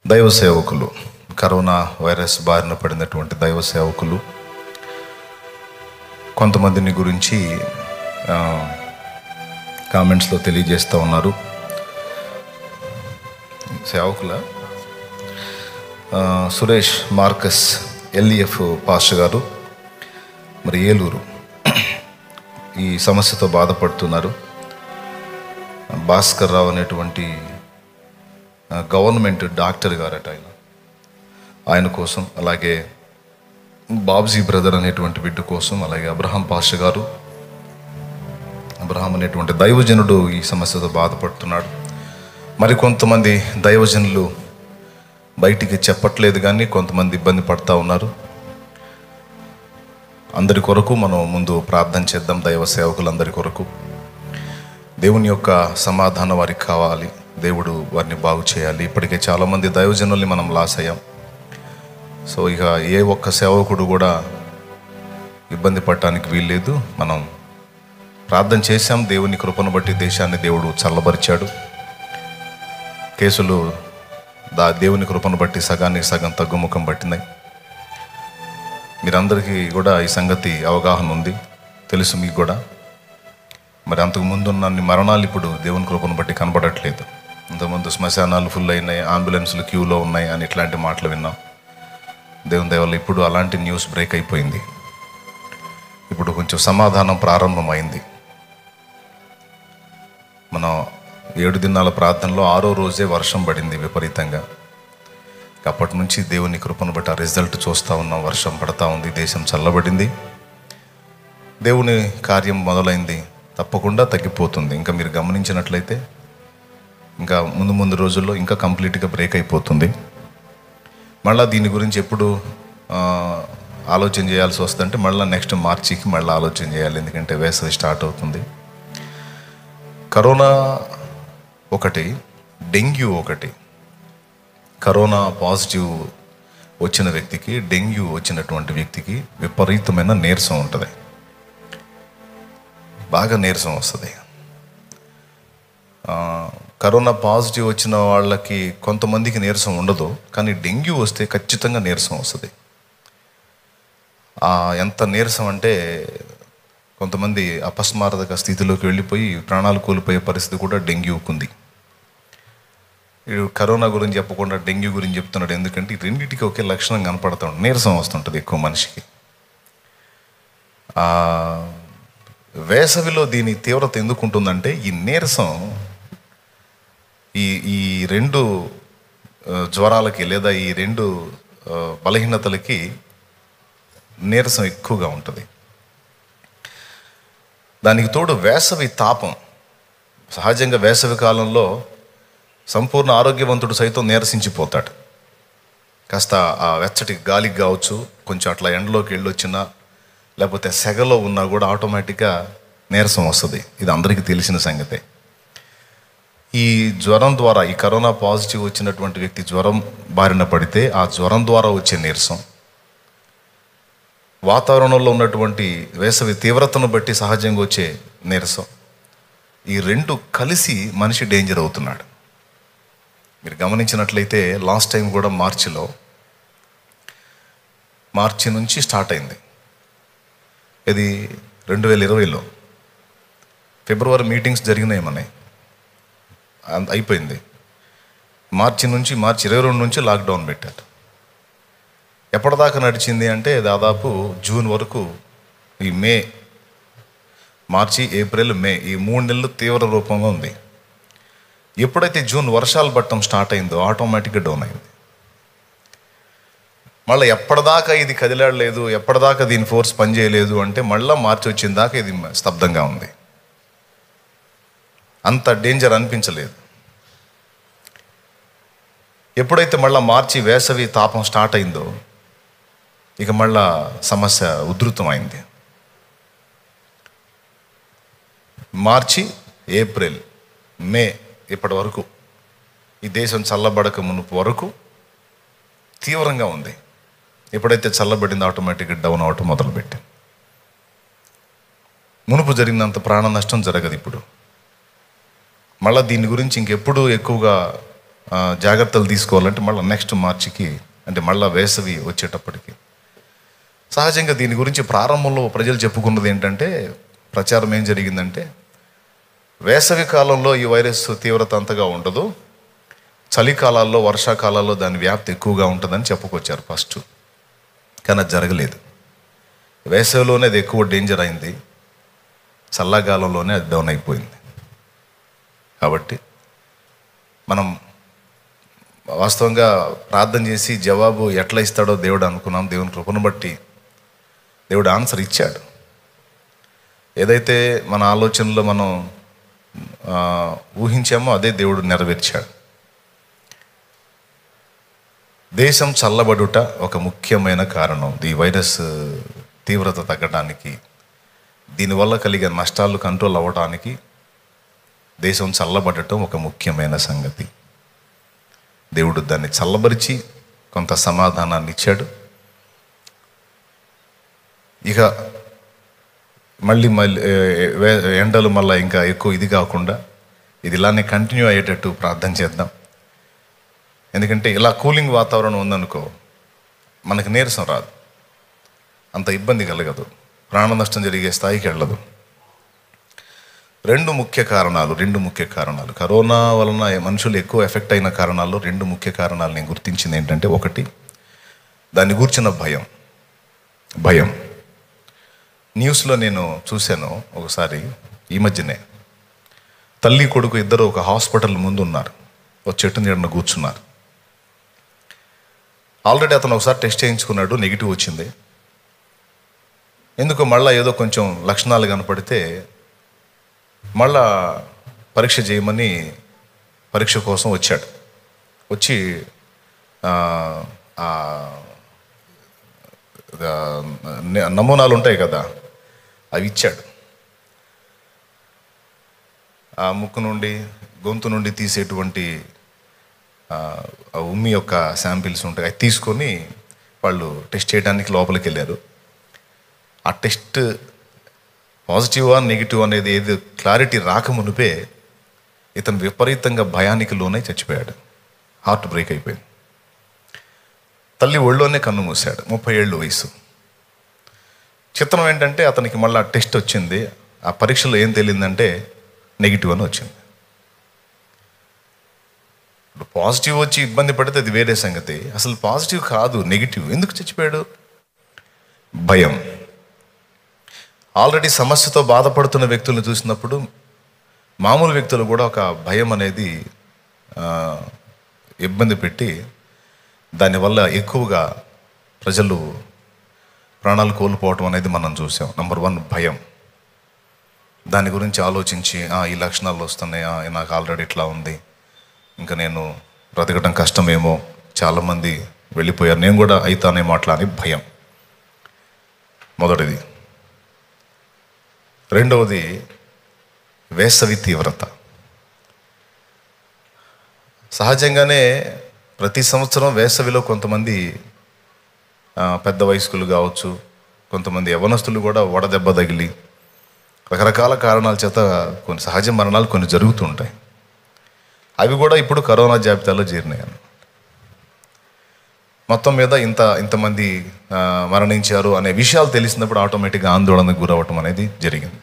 దైవ సేవకులు corona virus బారిన పడినటువంటి దైవ సేవకులు కొంతమందిని గురించి ఆ, కామెంట్స్లో తెలియజేస్తూ ఉన్నారు సేవకుల ఆ, సురేష్ మార్కస్ ఎల్ఈఎఫ్ పాస్టర్ గారు మరి ఏలూరు ఈ సమస్యతో బాధపడుతున్నారు భాస్కర్ రావు అనేటువంటి ఆ, గవర్నమెంట్ డాక్టర్ గారట ఆయన ఆయన కోసం అలాగే బాబ్జీ బ్రదర్ అనేటువంటి బిడ్డ కోసం అలాగే అబ్రహాం పాష గారు అబ్రహాం అనేటువంటి దైవజనుడు ఈ సమస్యతో బాధపడుతున్నాడు మరి కొంతమంది దైవజనులు బయటికి చెప్పట్లేదు కానీ కొంతమంది ఇబ్బంది పడతా ఉన్నారు అందరి కొరకు మనం ముందు ప్రార్థన చేద్దాం దైవ సేవకులందరి కొరకు దేవుని యొక్క సమాధానం వారికి కావాలి దేవుడు వారిని బాగు చేయాలి ఇప్పటికే చాలామంది దైవజనుల్ని మనం లాస్ అయ్యాం సో ఇక ఏ ఒక్క సేవకుడు కూడా ఇబ్బంది పడటానికి వీల్లేదు మనం ప్రార్థన చేశాం దేవుని కృపను బట్టి దేశాన్ని దేవుడు చల్లబరిచాడు కేసులు దా దేవుని కృపను బట్టి సగానికి సగం తగ్గుముఖం పట్టినాయి మీరందరికీ కూడా ఈ సంగతి అవగాహన ఉంది తెలుసు మీకు కూడా మరి అంతకు ముందున్న అన్ని మరణాలు ఇప్పుడు దేవుని కృపను బట్టి కనబడట్లేదు ఇంతకుముందు శ్మశానాలు ఫుల్ అయినాయి అంబులెన్స్లు క్యూలో ఉన్నాయి అని ఇట్లాంటి మాటలు విన్నాం దేవుని దయవల్ల ఇప్పుడు అలాంటి న్యూస్ బ్రేక్ అయిపోయింది ఇప్పుడు కొంచెం సమాధానం ప్రారంభమైంది మనం ఏడు దినాల ప్రార్థనలో ఆరో రోజే వర్షం పడింది విపరీతంగా అప్పటి నుంచి దేవుని కృపను బట్టి ఆ రిజల్ట్ చూస్తూ ఉన్నాం వర్షం పడతా ఉంది దేశం చల్లబడింది దేవుని కార్యం మొదలైంది తప్పకుండా తగ్గిపోతుంది ఇంకా మీరు గమనించినట్లయితే ఇంకా ముందు ముందు రోజుల్లో ఇంకా కంప్లీట్గా బ్రేక్ అయిపోతుంది మళ్ళీ దీని గురించి ఎప్పుడు ఆ, ఆలోచన చేయాల్సి వస్తుందంటే మళ్ళీ నెక్స్ట్ మార్చికి మళ్ళీ ఆలోచన చేయాలి ఎందుకంటే వేసవి స్టార్ట్ అవుతుంది కరోనా ఒకటి డెంగ్యూ ఒకటి కరోనా పాజిటివ్ వచ్చిన వ్యక్తికి డెంగ్యూ వచ్చినటువంటి వ్యక్తికి విపరీతమైన నీరసం ఉంటుంది బాగా నీరసం వస్తుంది ఆ, కరోనా పాజిటివ్ వచ్చిన వాళ్ళకి కొంతమందికి నీరసం ఉండదు కానీ డెంగ్యూ వస్తే ఖచ్చితంగా నీరసం వస్తుంది ఆ, ఎంత నీరసం అంటే కొంతమంది అపస్మారక స్థితిలోకి వెళ్ళిపోయి ప్రాణాలు కోల్పోయే పరిస్థితి కూడా డెంగ్యూకుంది వీడు కరోనా గురించి చెప్పకుండా డెంగ్యూ గురించి చెప్తున్నాడు ఎందుకంటే ఈ రెండింటికి ఒకే లక్షణం కనపడుతుంది నీరసం వస్తుంటుంది ఎక్కువ మనిషికి ఆ, వేసవిలో దీని తీవ్రత ఎందుకు ఉంటుందంటే ఈ నీరసం ఈ ఈ రెండు ఆ, జ్వరాలకి లేదా ఈ రెండు ఆ, బలహీనతలకి నీరసం ఎక్కువగా ఉంటుంది దానికి తోడు వేసవి తాపం సహజంగా వేసవి కాలంలో సంపూర్ణ ఆరోగ్యవంతుడు సైతం నీరసించిపోతాడు కాస్త ఆ వెచ్చటి గాలికి కావచ్చు కొంచెం అట్లా ఎండలోకి వెళ్ళొచ్చినా లేకపోతే సెగలో ఉన్నా కూడా ఆటోమేటిక్గా నీరసం వస్తుంది ఇది అందరికీ తెలిసిన సంగతే ఈ జ్వరం ద్వారా ఈ కరోనా పాజిటివ్ వచ్చినటువంటి వ్యక్తి జ్వరం బారిన పడితే ఆ జ్వరం ద్వారా వచ్చే నీరసం వాతావరణంలో ఉన్నటువంటి వేసవి తీవ్రతను బట్టి సహజంగా వచ్చే నీరసం ఈ రెండు కలిసి మనిషి డేంజర్ అవుతున్నాడు మీరు గమనించినట్లయితే లాస్ట్ టైం కూడా మార్చిలో మార్చి నుంచి స్టార్ట్ అయింది ఇది రెండు వేల ఇరవైలో ఫిబ్రవరి మీటింగ్స్ జరిగినాయి మనకి అంత- అయిపోయింది మార్చి నుంచి మార్చి ఇరవై రెండు నుంచి లాక్డౌన్ పెట్టారు ఎప్పటిదాకా నడిచింది అంటే దాదాపు జూన్ వరకు ఈ మే మార్చి ఏప్రిల్ మే ఈ మూడు నెలలు తీవ్ర రూపంగా ఉంది ఎప్పుడైతే జూన్ వర్షాలు పట్టడం స్టార్ట్ అయిందో ఆటోమేటిక్గా డౌన్ అయింది మళ్ళీ ఎప్పటిదాకా ఇది కదిలాడలేదు ఎప్పటిదాకా దీని ఫోర్స్ పనిచేయలేదు అంటే మళ్ళీ మార్చి వచ్చిన దాకా ఇది స్తబ్దంగా ఉంది అంత డేంజర్ అనిపించలేదు ఎప్పుడైతే మళ్ళీ మార్చి వేసవి తాపం స్టార్ట్ అయిందో ఇక మళ్ళా సమస్య ఉధృతమైంది మార్చి ఏప్రిల్ మే ఇప్పటి వరకు ఈ దేశం చల్లబడక మునుపు వరకు తీవ్రంగా ఉంది ఎప్పుడైతే చల్లబడింది ఆటోమేటిక్గా డౌన్ అవటం మొదలుపెట్టింది మునుపు జరిగినంత ప్రాణ నష్టం జరగదు ఇప్పుడు మళ్ళీ దీని గురించి ఇంకెప్పుడు ఎక్కువగా ఆ, జాగ్రత్తలు తీసుకోవాలంటే మళ్ళీ నెక్స్ట్ మార్చికి అంటే మళ్ళీ వేసవి వచ్చేటప్పటికి సహజంగా దీని గురించి ప్రారంభంలో ప్రజలు చెప్పుకున్నది ఏంటంటే ప్రచారం ఏం జరిగిందంటే వేసవి కాలంలో ఈ వైరస్ తీవ్రత అంతగా ఉండదు చలికాలాల్లో వర్షాకాలాల్లో దాని వ్యాప్తి ఎక్కువగా ఉంటుందని చెప్పుకొచ్చారు ఫస్ట్ కానీ అది జరగలేదు వేసవిలోనే అది ఎక్కువ డేంజర్ అయింది చల్లగాలంలోనే అది డౌన్ అయిపోయింది కాబట్టి మనం వాస్తవంగా ప్రార్థన చేసి జవాబు ఎట్లా ఇస్తాడో దేవుడు అనుకున్నాం దేవుని కృపను బట్టి దేవుడు ఆన్సర్ ఇచ్చాడు ఏదైతే మన ఆలోచనలో మనం ఆ, ఊహించామో అదే దేవుడు నెరవేర్చాడు దేశం చల్లబడుట ఒక ముఖ్యమైన కారణం ఈ వైరస్ తీవ్రత తగ్గడానికి దీనివల్ల కలిగే నష్టాలు కంట్రోల్ అవ్వడానికి దేశం చల్లబడటం ఒక ముఖ్యమైన సంగతి దేవుడు దాన్ని చల్లబరిచి కొంత సమాధానాన్ని ఇచ్చాడు ఇక మళ్ళీ మళ్ళీ ఏ, వే- ఎండలు మళ్ళీ ఇంకా ఎక్కువ ఇది కాకుండా ఇది ఇలానే కంటిన్యూ అయ్యేటట్టు ప్రార్థన చేద్దాం ఎందుకంటే ఇలా కూలింగ్ వాతావరణం ఉందనుకో మనకు నీరసం రాదు అంత ఇబ్బంది కలగదు ప్రాణ నష్టం జరిగే స్థాయికి వెళ్ళదు రెండు ముఖ్య కారణాలు రెండు ముఖ్య కారణాలు కరోనా వలన మనుషులు ఎక్కువ ఎఫెక్ట్ అయిన కారణాల్లో రెండు ముఖ్య కారణాలు నేను గుర్తించింది ఏంటంటే ఒకటి దాన్ని గూర్చిన భయం భయం న్యూస్లో నేను చూశాను ఒకసారి ఈ మధ్యనే తల్లి కొడుకు ఇద్దరు ఒక హాస్పిటల్ ముందు ఉన్నారు ఒక చెట్టు నీడన కూర్చున్నారు ఆల్రెడీ అతను ఒకసారి టెస్ట్ చేయించుకున్నాడు నెగిటివ్ వచ్చింది ఎందుకు మళ్ళీ ఏదో కొంచెం లక్షణాలు కనపడితే మళ్ళా పరీక్ష చేయమని పరీక్ష కోసం వచ్చాడు వచ్చి ఆ, ఆ, ఆ, న- నమూనాలు ఉంటాయి కదా అవి ఇచ్చాడు ఆ ముక్కు నుండి గొంతు నుండి తీసేటువంటి ఆ, ఆ ఉమ్మి యొక్క శాంపిల్స్ ఉంటాయి అవి తీసుకొని వాళ్ళు టెస్ట్ చేయడానికి లోపలికి వెళ్ళారు ఆ టెస్ట్ పాజిటివా నెగిటివ్ అనేది ఏది క్లారిటీ రాకమునిపే ఇతను విపరీతంగా భయానికి లోనై చచ్చిపోయాడు హార్ట్ బ్రేక్ అయిపోయింది తల్లి ఒళ్ళోనే కన్ను మూసాడు ముప్పై ఏళ్ళు వయసు చిత్రం ఏంటంటే అతనికి మళ్ళీ టెస్ట్ వచ్చింది ఆ పరీక్షలో ఏం తెలియందంటే నెగిటివ్ అని వచ్చింది ఇప్పుడు పాజిటివ్ వచ్చి ఇబ్బంది పడితే అది వేరే సంగతి అసలు పాజిటివ్ కాదు నెగిటివ్ ఎందుకు చచ్చిపోయాడు భయం ఆల్రెడీ సమస్యతో బాధపడుతున్న వ్యక్తులను చూసినప్పుడు మామూలు వ్యక్తులు కూడా ఒక భయం అనేది ఆ, ఇబ్బంది పెట్టి దానివల్ల ఎక్కువగా ప్రజలు ప్రాణాలు కోల్పోవటం అనేది మనం చూసాం నంబర్ వన్ భయం దాని గురించి ఆలోచించి "ఆ, ఈ లక్షణాలు వస్తున్నాయి ఆ, నాకు ఆల్రెడీ ఇట్లా ఉంది ఇంకా నేను బ్రతకడం కష్టమేమో చాలామంది వెళ్ళిపోయారు నేను కూడా అవుతానేమో అట్లా అని భయం మొదటిది రెండవది వేసవి తీవ్రత సహజంగానే ప్రతి సంవత్సరం వేసవిలో కొంతమంది ఆ, పెద్ద వయస్కులు కావచ్చు కొంతమంది యవనస్తులు కూడా వడదెబ్బ తగిలి రకరకాల కారణాల చేత కొన్ని సహజ మరణాలు కొన్ని జరుగుతూ ఉంటాయి అవి కూడా ఇప్పుడు కరోనా జాబితాలో చేరినాయి అన్నమాట. మొత్తం మీద ఇంత ఇంతమంది ఆ, మరణించారు అనే విషయాలు తెలిసినప్పుడు ఆటోమేటిక్గా ఆందోళనకు గురవటం అనేది జరిగింది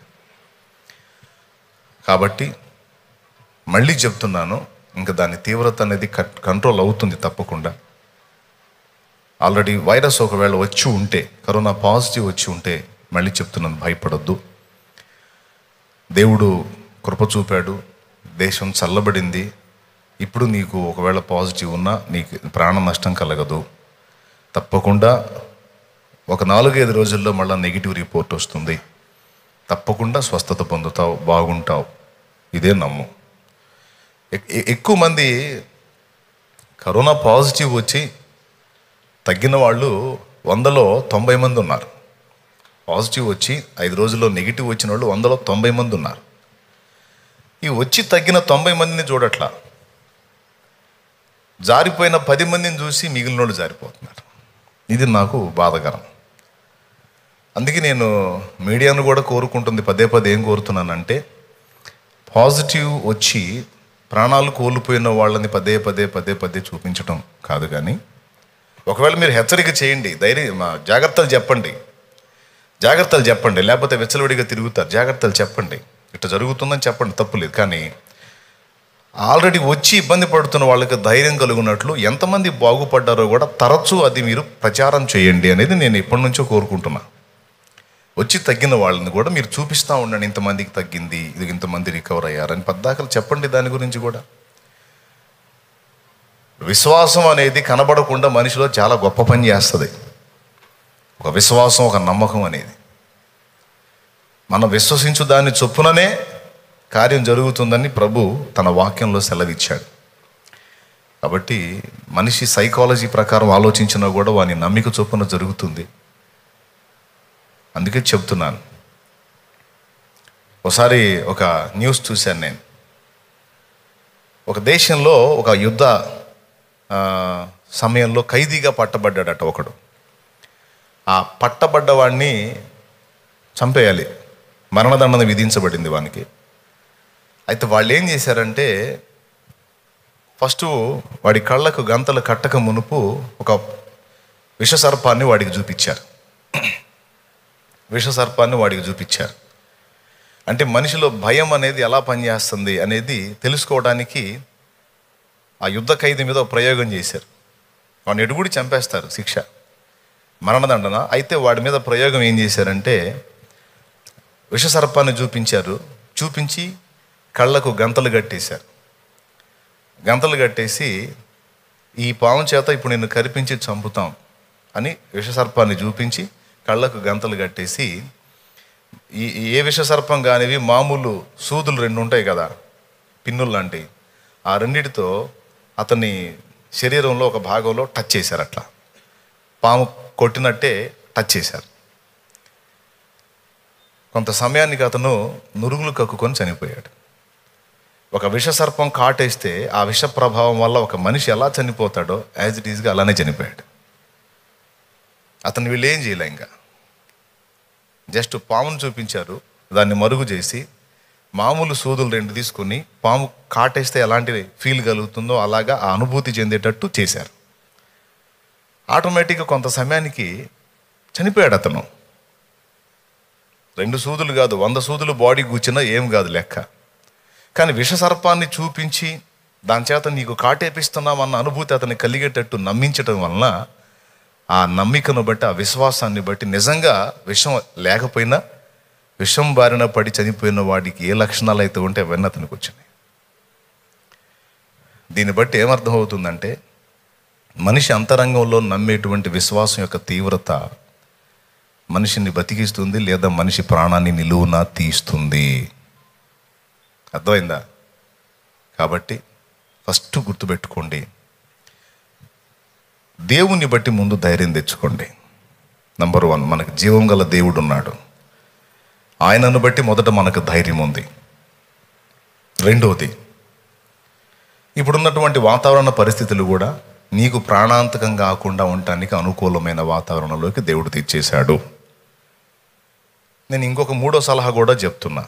కాబట్టి మళ్ళీ చెప్తున్నాను ఇంకా దాని తీవ్రత అనేది కట్- కంట్రోల్ అవుతుంది తప్పకుండా ఆల్రెడీ వైరస్ ఒకవేళ వచ్చి ఉంటే కరోనా పాజిటివ్ వచ్చి ఉంటే మళ్ళీ చెప్తున్నాను భయపడొద్దు దేవుడు కృప చూపాడు దేశం చల్లబడింది ఇప్పుడు నీకు ఒకవేళ పాజిటివ్ ఉన్నా నీకు ప్రాణ నష్టం కలగదు తప్పకుండా ఒక నాలుగైదు రోజుల్లో మళ్ళీ నెగిటివ్ రిపోర్ట్ వస్తుంది తప్పకుండా స్వస్థత పొందుతావు బాగుంటావు ఇదే నమ్ము ఎక్- ఎ- ఎక్కువ మంది కరోనా పాజిటివ్ వచ్చి తగ్గిన వాళ్ళు వందలో తొంభై మంది ఉన్నారు పాజిటివ్ వచ్చి ఐదు రోజుల్లో నెగిటివ్ వచ్చిన వాళ్ళు వందలో తొంభై మంది ఉన్నారు ఈ వచ్చి తగ్గిన తొంభై మందిని చూడట్లా జారిపోయిన పది మందిని చూసి మిగిలిన వాళ్ళు జారిపోతున్నారు ఇది నాకు బాధకరం అందుకే నేను మీడియాను కూడా కోరుకుంటుంది పదే పదే ఏం కోరుతున్నానంటే పాజిటివ్ వచ్చి ప్రాణాలు కోల్పోయిన వాళ్ళని పదే పదే పదే పదే చూపించటం కాదు కానీ ఒకవేళ మీరు హెచ్చరిక చేయండి ధైర్యం మా జాగ్రత్తలు చెప్పండి జాగ్రత్తలు చెప్పండి లేకపోతే విచ్చలవిడిగా తిరుగుతారు జాగ్రత్తలు చెప్పండి ఇట్లా జరుగుతుందని చెప్పండి తప్పులేదు కానీ ఆల్రెడీ వచ్చి ఇబ్బంది పడుతున్న వాళ్ళకి ధైర్యం కలుగునట్లు ఎంతమంది బాగుపడ్డారో కూడా తరచూ అది మీరు ప్రచారం చేయండి అనేది నేను ఎప్పటి నుంచో కోరుకుంటున్నా వచ్చి తగ్గిన వాళ్ళని కూడా మీరు చూపిస్తూ ఉండండి ఇంతమందికి తగ్గింది ఇది ఇంతమంది రికవర్ అయ్యారని పద్దాకలు చెప్పండి దాని గురించి కూడా విశ్వాసం అనేది కనబడకుండా మనిషిలో చాలా గొప్ప పని చేస్తుంది ఒక విశ్వాసం ఒక నమ్మకం అనేది మనం విశ్వసించు దాన్ని చొప్పుననే కార్యం జరుగుతుందని ప్రభు తన వాక్యంలో సెలవిచ్చాడు కాబట్టి మనిషి సైకాలజీ ప్రకారం ఆలోచించినా కూడా వాని నమ్మిక చొప్పున జరుగుతుంది అందుకే చెప్తున్నాను ఒకసారి ఒక న్యూస్ చూశాను నేను ఒక దేశంలో ఒక యుద్ధ ఆ, సమయంలో ఖైదీగా పట్టబడ్డాడట ఒకడు ఆ పట్టబడ్డవాడిని చంపేయాలి మరణదండన విధించబడింది వానికి అయితే వాళ్ళు ఏం చేశారంటే ఫస్ట్ వాడి కళ్ళకు గంతలు కట్టక మునుపు ఒక విషసర్పాన్ని వాడికి చూపించారు విషసర్పాన్ని వాడికి చూపించారు అంటే మనిషిలో భయం అనేది ఎలా పనిచేస్తుంది అనేది తెలుసుకోవడానికి ఆ యుద్ధ ఖైదీ మీద ఒక ప్రయోగం చేశారు వాడిని ఎడుగుడి చంపేస్తారు శిక్ష మరణదండన అయితే వాడి మీద ప్రయోగం ఏం చేశారంటే విషసర్పాన్ని చూపించారు చూపించి కళ్ళకు గంతలు కట్టేశారు గంతలు కట్టేసి ఈ పాము చేత ఇప్పుడు నిన్ను కరిపించి చంపుతాం అని విషసర్పాన్ని చూపించి కళ్ళకు గంతలు కట్టేసి ఈ ఏ విషసర్పం కానివి మామూలు సూదులు రెండు ఉంటాయి కదా పిన్నులు లాంటివి ఆ రెండిటితో అతని శరీరంలో ఒక భాగంలో టచ్ చేశారు అట్లా పాము కొట్టినట్టే టచ్ చేశారు కొంత సమయానికి అతను నురుగులు కక్కుకొని చనిపోయాడు ఒక విషసర్పం కాటేస్తే ఆ విష ప్రభావం వల్ల ఒక మనిషి ఎలా చనిపోతాడో యాజ్ ఇట్ ఈజ్గా అలానే చనిపోయాడు అతను వీళ్ళు ఏం చేయలే ఇంకా జస్ట్ పామును చూపించారు దాన్ని మరుగు చేసి మామూలు సూదులు రెండు తీసుకుని పాము కాటేస్తే ఎలాంటి ఫీల్ కలుగుతుందో అలాగా ఆ అనుభూతి చెందేటట్టు చేశారు ఆటోమేటిక్గా కొంత సమయానికి చనిపోయాడు అతను రెండు సూదులు కాదు వంద సూదులు బాడీ కూర్చున్నా ఏం కాదు లెక్క కానీ విషసర్పాన్ని చూపించి దాని చేత నీకు కాటేపిస్తున్నామన్న అనుభూతి అతన్ని కలిగేటట్టు నమ్మించటం వలన ఆ నమ్మికను బట్టి ఆ విశ్వాసాన్ని బట్టి నిజంగా విషం లేకపోయినా విషం బారిన పడి చనిపోయిన వాడికి ఏ లక్షణాలు అయితే ఉంటే అవన్నీ అతనికి వచ్చినాయి దీన్ని బట్టి ఏమర్థం అవుతుందంటే మనిషి అంతరంగంలో నమ్మేటువంటి విశ్వాసం యొక్క తీవ్రత మనిషిని బతికిస్తుంది లేదా మనిషి ప్రాణాన్ని నిలువున తీస్తుంది అర్థమైందా కాబట్టి ఫస్ట్ గుర్తుపెట్టుకోండి దేవుని బట్టి ముందు ధైర్యం తెచ్చుకోండి నంబర్ వన్ మనకు జీవం గల దేవుడు ఉన్నాడు ఆయనను బట్టి మొదట మనకు ధైర్యం ఉంది రెండవది ఇప్పుడున్నటువంటి వాతావరణ పరిస్థితులు కూడా నీకు ప్రాణాంతకం కాకుండా ఉండటానికి అనుకూలమైన వాతావరణంలోకి దేవుడు తెచ్చేశాడు నేను ఇంకొక మూడో సలహా కూడా చెప్తున్నా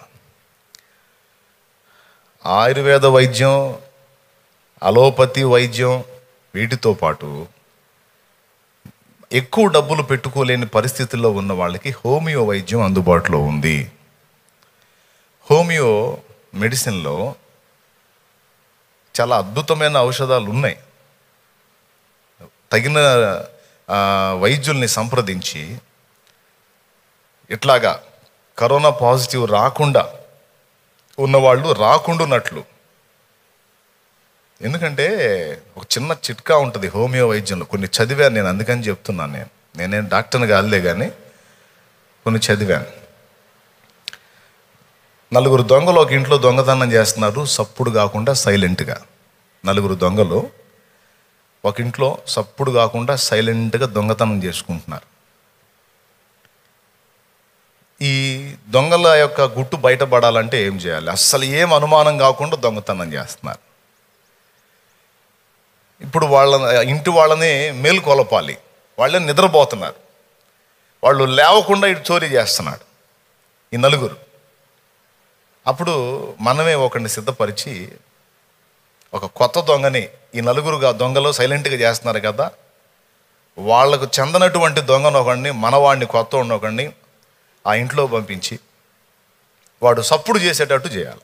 ఆయుర్వేద వైద్యం అలోపతి వైద్యం వీటితో పాటు ఎక్కువ డబ్బులు పెట్టుకోలేని పరిస్థితుల్లో ఉన్న వాళ్ళకి హోమియో వైద్యం అందుబాటులో ఉంది హోమియో మెడిసిన్లో చాలా అద్భుతమైన ఔషధాలు ఉన్నాయి తగిన ఆ, వైద్యుల్ని సంప్రదించి ఇట్లాగా కరోనా పాజిటివ్ రాకుండా ఉన్నవాళ్ళు రాకుండానట్లు ఎందుకంటే ఒక చిన్న చిట్కా ఉంటుంది హోమియో వైద్యంలో కొన్ని చదివాను నేను అందుకని చెప్తున్నాను నేను నేనేం డాక్టర్ని కాదులే కానీ కొన్ని చదివాను నలుగురు దొంగలు ఒక ఇంట్లో దొంగతనం చేస్తున్నారు సప్పుడు కాకుండా సైలెంట్గా నలుగురు దొంగలు ఒక ఇంట్లో సప్పుడు కాకుండా సైలెంట్గా దొంగతనం చేసుకుంటున్నారు ఈ దొంగల యొక్క గుట్టు బయటపడాలంటే ఏం చేయాలి అస్సలు ఏం అనుమానం కాకుండా దొంగతనం చేస్తున్నారు ఇప్పుడు వాళ్ళ ఇంటి వాళ్ళని మేలుకొలపాలి వాళ్ళని నిద్రపోతున్నారు వాళ్ళు లేవకుండా ఇటు చోరీ చేస్తున్నాడు ఈ నలుగురు అప్పుడు మనమే ఒకరిని సిద్ధపరిచి ఒక కొత్త దొంగని ఈ నలుగురుగా దొంగలు సైలెంట్గా చేస్తున్నారు కదా వాళ్లకు చెందనటువంటి దొంగను ఒకడిని మనవాడిని కొత్త ఒకడిని ఆ ఇంట్లో పంపించి వాడు సప్పుడు చేసేటట్టు చేయాలి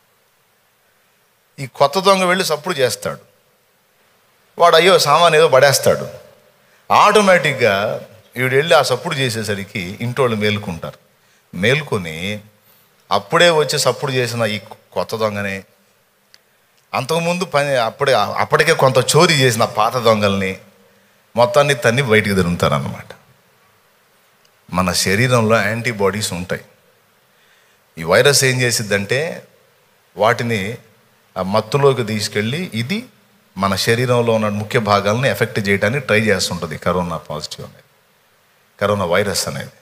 ఈ కొత్త దొంగ వెళ్ళి సప్పుడు చేస్తాడు వాడు అయ్యో సామాన్ ఏదో పడేస్తాడు ఆటోమేటిక్గా వీడు వెళ్ళి ఆ సప్పుడు చేసేసరికి ఇంటోళ్ళు మేలుకుంటారు మేల్కొని అప్పుడే వచ్చి సప్పుడు చేసిన ఈ కొత్త దొంగని అంతకుముందు పని అప్పుడే అప్పటికే కొంత చోరీ చేసిన పాత దొంగల్ని మొత్తాన్ని తన్ని బయటికి తిరుగుతారన్నమాట మన శరీరంలో యాంటీబాడీస్ ఉంటాయి ఈ వైరస్ ఏం చేసిద్దంటే వాటిని ఆ మత్తులోకి తీసుకెళ్ళి ఇది మన శరీరంలో ఉన్న ముఖ్య భాగాలను ఎఫెక్ట్ చేయడానికి ట్రై చేస్తుంటుంది కరోనా పాజిటివ్ అనేది కరోనా వైరస్ అనేది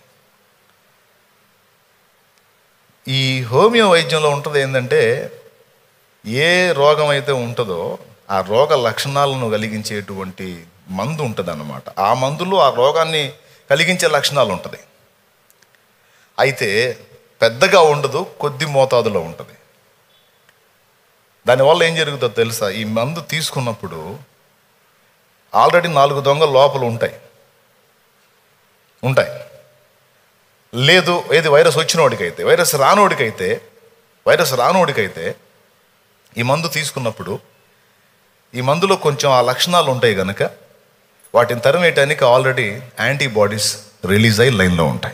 ఈ హోమియో వైద్యంలో ఉంటుంది ఏంటంటే ఏ రోగం అయితే ఉంటుందో ఆ రోగ లక్షణాలను కలిగించేటువంటి మందు ఉంటుంది అన్నమాట ఆ మందులో ఆ రోగాన్ని కలిగించే లక్షణాలు ఉంటుంది అయితే పెద్దగా ఉండదు కొద్ది మోతాదులో ఉంటుంది దానివల్ల ఏం జరుగుతుందో తెలుసా ఈ మందు తీసుకున్నప్పుడు ఆల్రెడీ నాలుగు దొంగలు లోపల ఉంటాయి ఉంటాయి లేదు ఏది వైరస్ వచ్చినోడికైతే వైరస్ రానోడికైతే వైరస్ రానోడికైతే ఈ మందు తీసుకున్నప్పుడు ఈ మందులో కొంచెం ఆ లక్షణాలు ఉంటాయి కనుక వాటిని తరిమేయటానికి ఆల్రెడీ యాంటీబాడీస్ రిలీజ్ అయ్యి లైన్లో ఉంటాయి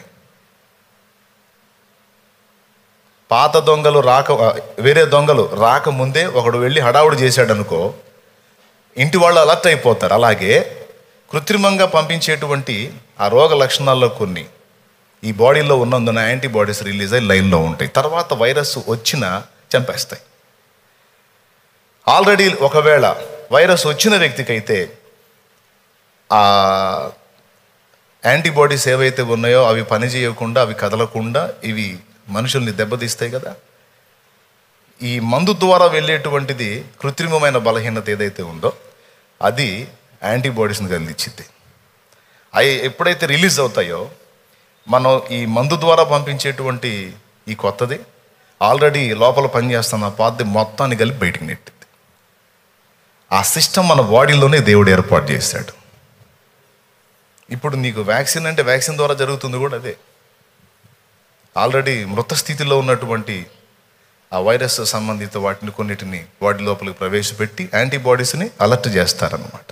పాత దొంగలు రాక వేరే దొంగలు రాకముందే ఒకడు వెళ్ళి హడావుడి చేశాడు అనుకో ఇంటి వాళ్ళు అలర్ట్ అయిపోతారు అలాగే కృత్రిమంగా పంపించేటువంటి ఆ రోగ లక్షణాల్లో కొన్ని ఈ బాడీలో ఉన్నందున యాంటీబాడీస్ రిలీజ్ అయ్యి లైన్లో ఉంటాయి తర్వాత వైరస్ వచ్చినా చంపేస్తాయి ఆల్రెడీ ఒకవేళ వైరస్ వచ్చిన వ్యక్తికి అయితే ఆ యాంటీబాడీస్ ఏవైతే ఉన్నాయో అవి పని చేయకుండా అవి కదలకుండా ఇవి మనుషుల్ని దెబ్బతీస్తాయి కదా ఈ మందు ద్వారా వెళ్ళేటువంటిది కృత్రిమమైన బలహీనత ఏదైతే ఉందో అది యాంటీబాడీస్ని కలిగించింది అవి ఎప్పుడైతే రిలీజ్ అవుతాయో మనం ఈ మందు ద్వారా పంపించేటువంటి ఈ కొత్తది ఆల్రెడీ లోపల పనిచేస్తున్న పాతది మొత్తాన్ని కలిపి బయటికి నెట్టింది ఆ సిస్టమ్ మన బాడీలోనే దేవుడు ఏర్పాటు చేశాడు ఇప్పుడు నీకు వ్యాక్సిన్ అంటే వ్యాక్సిన్ ద్వారా జరుగుతుంది కూడా అదే ఆల్రెడీ మృత స్థితిలో ఉన్నటువంటి ఆ వైరస్ సంబంధిత వాటిని కొన్నిటిని బాడీ లోపలికి ప్రవేశపెట్టి యాంటీబాడీస్ని అలర్ట్ చేస్తారనమాట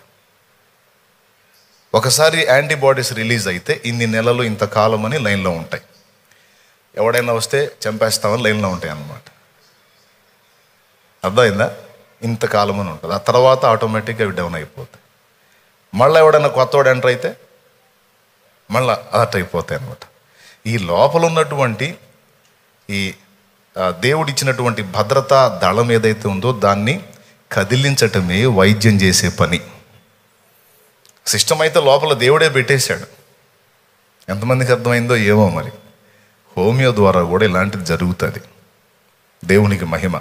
ఒకసారి యాంటీబాడీస్ రిలీజ్ అయితే ఇన్ని నెలలు ఇంత కాలం అని లైన్లో ఉంటాయి ఎవడైనా వస్తే చంపేస్తామని లైన్లో ఉంటాయి అన్నమాట అర్థమైందా ఇంతకాలం అని ఉంటుంది ఆ తర్వాత ఆటోమేటిక్గా అవి డౌన్ అయిపోతాయి మళ్ళీ ఎవడైనా కొత్తవాడు ఎంటర్ అయితే మళ్ళీ అలర్ట్ అయిపోతాయి అన్నమాట ఈ లోపల ఉన్నటువంటి ఈ ఆ, దేవుడిచ్చినటువంటి భద్రతా దళం ఏదైతే ఉందో దాన్ని కదిలించటమే వైద్యం చేసే పని సిస్టమ్ అయితే లోపల దేవుడే పెట్టేశాడు ఎంతమందికి అర్థమైందో ఏమో మరి హోమియో ద్వారా కూడా ఇలాంటిది జరుగుతుంది దేవునికి మహిమ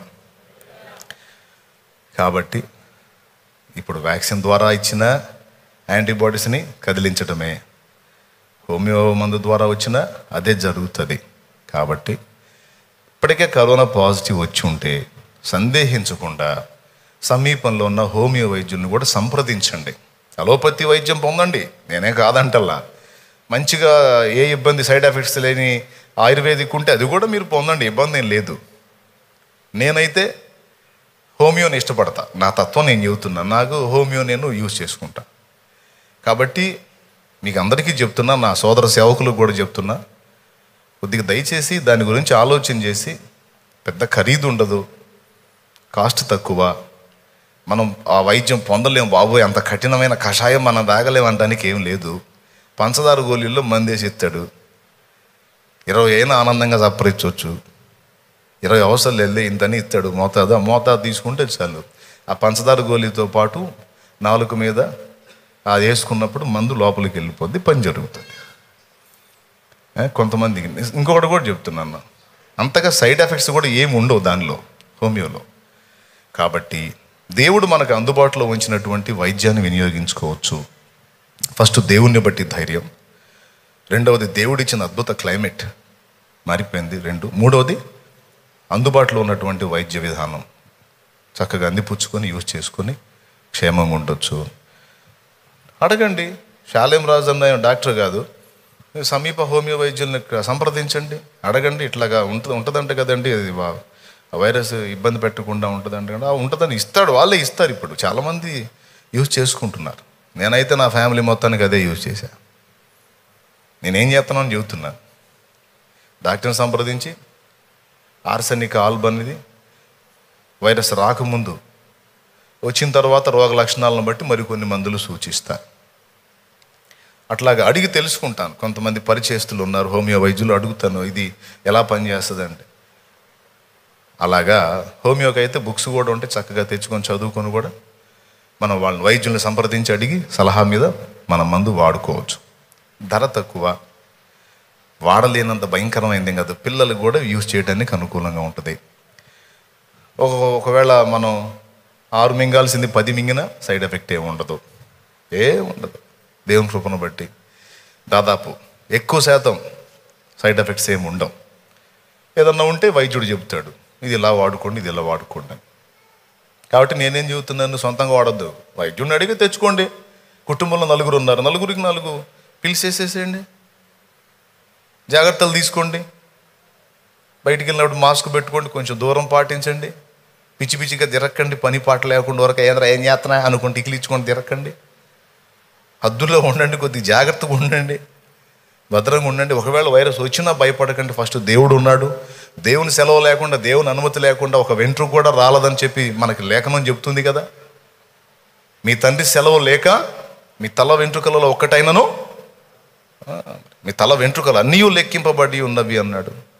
కాబట్టి ఇప్పుడు వ్యాక్సిన్ ద్వారా ఇచ్చిన యాంటీబాడీస్ని కదిలించటమే హోమియో మందు ద్వారా వచ్చిన అదే జరుగుతుంది కాబట్టి ఇప్పటికే కరోనా పాజిటివ్ వచ్చి ఉంటే సందేహించకుండా సమీపంలో ఉన్న హోమియో వైద్యుల్ని కూడా సంప్రదించండి అలోపతి వైద్యం పొందండి నేనే కాదంటల్లా మంచిగా ఏ ఇబ్బంది సైడ్ ఎఫెక్ట్స్ లేని ఆయుర్వేదిక్ ఉంటే అది కూడా మీరు పొందండి ఇబ్బంది ఏం లేదు నేనైతే హోమియోని ఇష్టపడతా నా తత్వం నేను చెబుతున్నా నాకు హోమియో నేను యూజ్ చేసుకుంటా కాబట్టి మీకు అందరికీ చెప్తున్నా నా సోదర సేవకులకు కూడా చెప్తున్నా కొద్దిగా దయచేసి దాని గురించి ఆలోచన చేసి పెద్ద ఖరీదు ఉండదు కాస్ట్ తక్కువ మనం ఆ వైద్యం పొందలేం బాబు అంత కఠినమైన కషాయం మనం తాగలేం అనడానికి ఏం లేదు పంచదార గోళీల్లో మందేసి ఇస్తాడు ఇరవై అయినా ఆనందంగా సప్పరించవచ్చు ఇరవై అవసరాలు వెళ్ళి ఇంతని ఇస్తాడు మోతాదు ఆ మోతాదు తీసుకుంటే చాలు ఆ పంచదార గోళీతో పాటు నాలుగు మీద అది వేసుకున్నప్పుడు మందు లోపలికి వెళ్ళిపోద్ది పని జరుగుతుంది ఏ, కొంతమందికి ఇంకొకటి కూడా చెప్తున్నాను అంతగా సైడ్ ఎఫెక్ట్స్ కూడా ఏమి ఉండవు దానిలో హోమియోలో కాబట్టి దేవుడు మనకు అందుబాటులో ఉంచినటువంటి వైద్యాన్ని వినియోగించుకోవచ్చు ఫస్ట్ దేవుణ్ణి బట్టి ధైర్యం రెండవది దేవుడిచ్చిన అద్భుత క్లైమేట్ మారిపోయింది రెండు మూడవది అందుబాటులో ఉన్నటువంటి వైద్య విధానం చక్కగా అందిపుచ్చుకొని యూజ్ చేసుకొని క్షేమంగా ఉండొచ్చు అడగండి శాలేం రాజు అన్న డాక్టర్ కాదు మీరు సమీప హోమియో వైద్యుల్ని ఇక్కడ సంప్రదించండి అడగండి ఇట్లాగా ఉంటుంది ఉంటుందంట కదండి అది వా- ఆ వైరస్ ఇబ్బంది పెట్టకుండా ఉంటుందంటే ఆ ఉంటుందని ఇస్తాడు వాళ్ళే ఇస్తారు ఇప్పుడు చాలామంది యూజ్ చేసుకుంటున్నారు నేనైతే నా ఫ్యామిలీ మొత్తానికి అదే యూజ్ చేశా నేనేం చేస్తున్నాను చెబుతున్నాను డాక్టర్ని సంప్రదించి ఆర్సెనిక్ ఆల్బన్ ఇది వైరస్ రాకముందు వచ్చిన తర్వాత రోగ లక్షణాలను బట్టి మరికొన్ని మందులు సూచిస్తా అట్లాగా అడిగి తెలుసుకుంటాను కొంతమంది పరిచయస్తులు ఉన్నారు హోమియో వైద్యులు అడుగుతాను ఇది ఎలా పనిచేస్తుంది అంటే అలాగా హోమియోకి అయితే బుక్స్ కూడా ఉంటే చక్కగా తెచ్చుకొని చదువుకొని కూడా మనం వాళ్ళని వైద్యుల్ని సంప్రదించి అడిగి సలహా మీద మన మందు వాడుకోవచ్చు ధర తక్కువ వాడలేనంత భయంకరమైంది కాదు పిల్లలు కూడా యూజ్ చేయడానికి అనుకూలంగా ఉంటుంది ఒక ఒకవేళ మనం ఆరు మింగాల్సింది పది మింగినా సైడ్ ఎఫెక్ట్ ఏమి ఉండదు ఏం ఉండదు దేవుని కృపను బట్టి దాదాపు ఎక్కువ శాతం సైడ్ ఎఫెక్ట్స్ ఏమి ఉండవు ఏదన్నా ఉంటే వైద్యుడు చెబుతాడు ఇది ఇలా వాడుకోండి ఇది ఇలా వాడుకోండి అని కాబట్టి నేనేం చెబుతున్నాను సొంతంగా వాడద్దు వైద్యుడిని అడిగి తెచ్చుకోండి కుటుంబంలో నలుగురు ఉన్నారు నలుగురికి నాలుగు పిలిచి వేసేసేయండి జాగ్రత్తలు తీసుకోండి బయటికి వెళ్ళినప్పుడు మాస్క్ పెట్టుకోండి కొంచెం దూరం పాటించండి పిచ్చి పిచ్చిగా తిరక్కండి పని పాట లేకుండా వరకు ఏంద్రా ఏం చేస్తున్నా అనుకుంటే ఇకిలించుకొని తిరక్కండి హద్దులో ఉండండి కొద్దిగా జాగ్రత్తగా ఉండండి భద్రంగా ఉండండి ఒకవేళ వైరస్ వచ్చినా భయపడకండి ఫస్ట్ దేవుడు ఉన్నాడు దేవుని సెలవు లేకుండా దేవుని అనుమతి లేకుండా ఒక వెంట్రుక కూడా రాలదని చెప్పి మనకి లేఖనం చెప్తుంది కదా మీ తండ్రి సెలవు లేక మీ తల వెంట్రుకలలో ఒక్కటైనను ఆ, మీ తల వెంట్రుకలు అన్నీ లెక్కింపబడి ఉన్నవి అన్నాడు